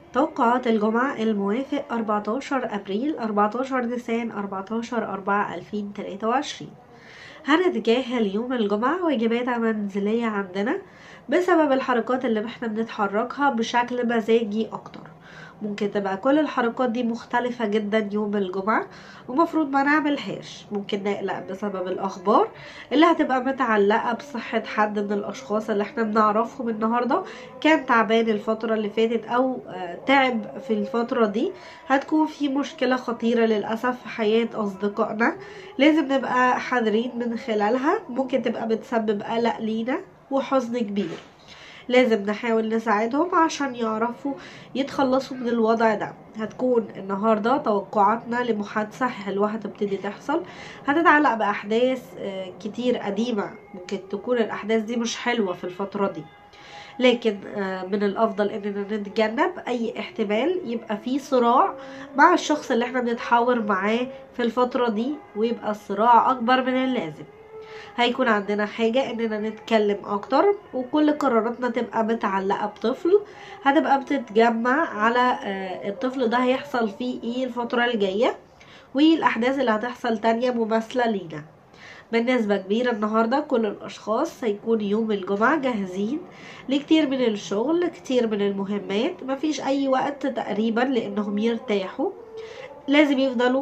توقعات الجمعة الموافق 14 أبريل 14 نيسان 14 4 2023 هنتجاهل يوم الجمعة واجبات منزلية عندنا بسبب الحركات اللي احنا بنتحركها بشكل مزاجي أكتر ممكن تبقى كل الحركات دي مختلفة جدا يوم الجمعة ومفروض ما نعملهاش ممكن نقلق بسبب الأخبار اللي هتبقى متعلقة بصحة حد من الأشخاص اللي احنا بنعرفهم النهاردة كان تعبان الفترة اللي فاتت أو آه، تعب في الفترة دي هتكون في مشكلة خطيرة للأسف في حياة أصدقائنا لازم نبقى حذرين من خلالها ممكن تبقى بتسبب قلق لينا وحزن كبير لازم نحاول نساعدهم عشان يعرفوا يتخلصوا من الوضع ده هتكون النهاردة توقعاتنا لمحادثة حلوة هتبتدي تحصل هتتعلق بأحداث آه، كتير قديمة ممكن تكون الأحداث دي مش حلوة في الفترة دي لكن آه، من الافضل اننا نتجنب اي احتمال يبقى في صراع مع الشخص اللي احنا بنتحاور معاه في الفترة دي ويبقى الصراع اكبر من اللازم هيكون عندنا حاجة اننا نتكلم اكتر وكل قراراتنا تبقى متعلقة بطفل هتبقى بتتجمع على آه، الطفل ده هيحصل فيه ايه الفترة الجاية والاحداث اللي هتحصل تانية مماثلة لينا بالنسبة كبيرة النهاردة كل الأشخاص هيكون يوم الجمعة جاهزين لكتير من الشغل كتير من المهمات مفيش أي وقت تقريبا لأنهم يرتاحوا لازم يفضلوا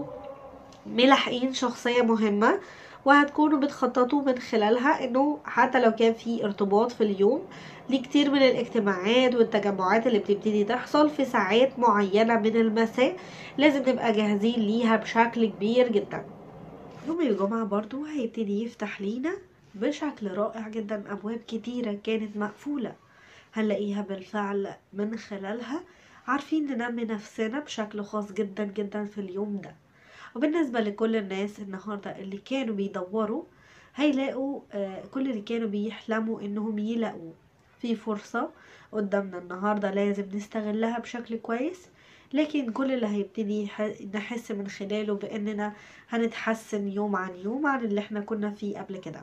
ملاحقين شخصية مهمة وهتكونوا بتخططوا من خلالها انه حتى لو كان في ارتباط في اليوم لكتير من الاجتماعات والتجمعات اللي بتبتدي تحصل في ساعات معينة من المساء لازم نبقى جاهزين ليها بشكل كبير جدا يوم الجمعة برضو هيبتدي يفتح لينا بشكل رائع جدا أبواب كتيرة كانت مقفولة هنلاقيها بالفعل من خلالها عارفين ننمي نفسنا بشكل خاص جدا جدا في اليوم ده وبالنسبة لكل الناس النهاردة اللي كانوا بيدوروا هيلاقوا آه، كل اللي كانوا بيحلموا انهم يلاقوا في فرصة قدامنا النهاردة لازم نستغلها بشكل كويس لكن كل اللي هيبتدي يح- نحس من خلاله باننا هنتحسن يوم عن يوم عن اللي احنا كنا فيه قبل كده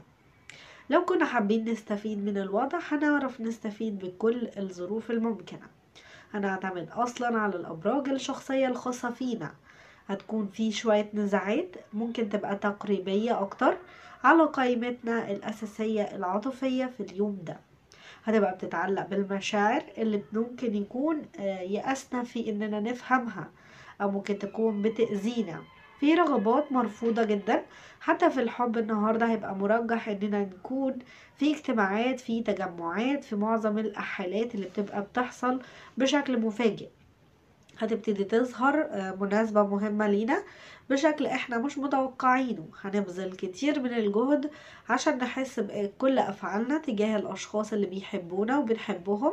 لو كنا حابين نستفيد من الوضع هنعرف نستفيد بكل الظروف الممكنة هنعتمد أصلا على الأبراج الشخصية الخاصة فينا هتكون في شوية نزاعات ممكن تبقى تقريبية أكتر على قائمتنا الأساسية العاطفية في اليوم ده هتبقى بتتعلق بالمشاعر اللي ممكن يكون آه، يأسنا في إننا نفهمها أو ممكن تكون بتأذينا في رغبات مرفوضة جدا حتى في الحب النهاردة هيبقى مرجح إننا نكون في اجتماعات في تجمعات في معظم الحالات اللي بتبقى بتحصل بشكل مفاجئ هتبتدي تظهر آه، مناسبة مهمة لينا بشكل احنا مش متوقعينه هنبذل كتير من الجهد عشان نحس بكل افعالنا تجاه الاشخاص اللي بيحبونا وبنحبهم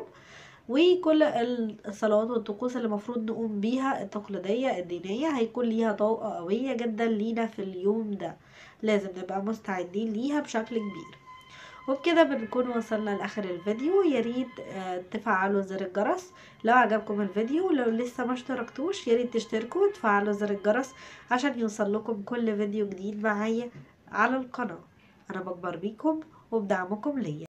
وكل الصلوات والطقوس اللي المفروض نقوم بيها التقليدية الدينية هيكون ليها طاقة قوية جدا لينا في اليوم ده لازم نبقى مستعدين ليها بشكل كبير وبكده بنكون وصلنا لاخر الفيديو يا ريت آه، تفعلوا زر الجرس لو عجبكم الفيديو ولو لسه ما اشتركتوش يا ريت تشتركوا وتفعلوا زر الجرس عشان يوصل لكم كل فيديو جديد معايا على القناة انا بكبر بيكم وبدعمكم ليا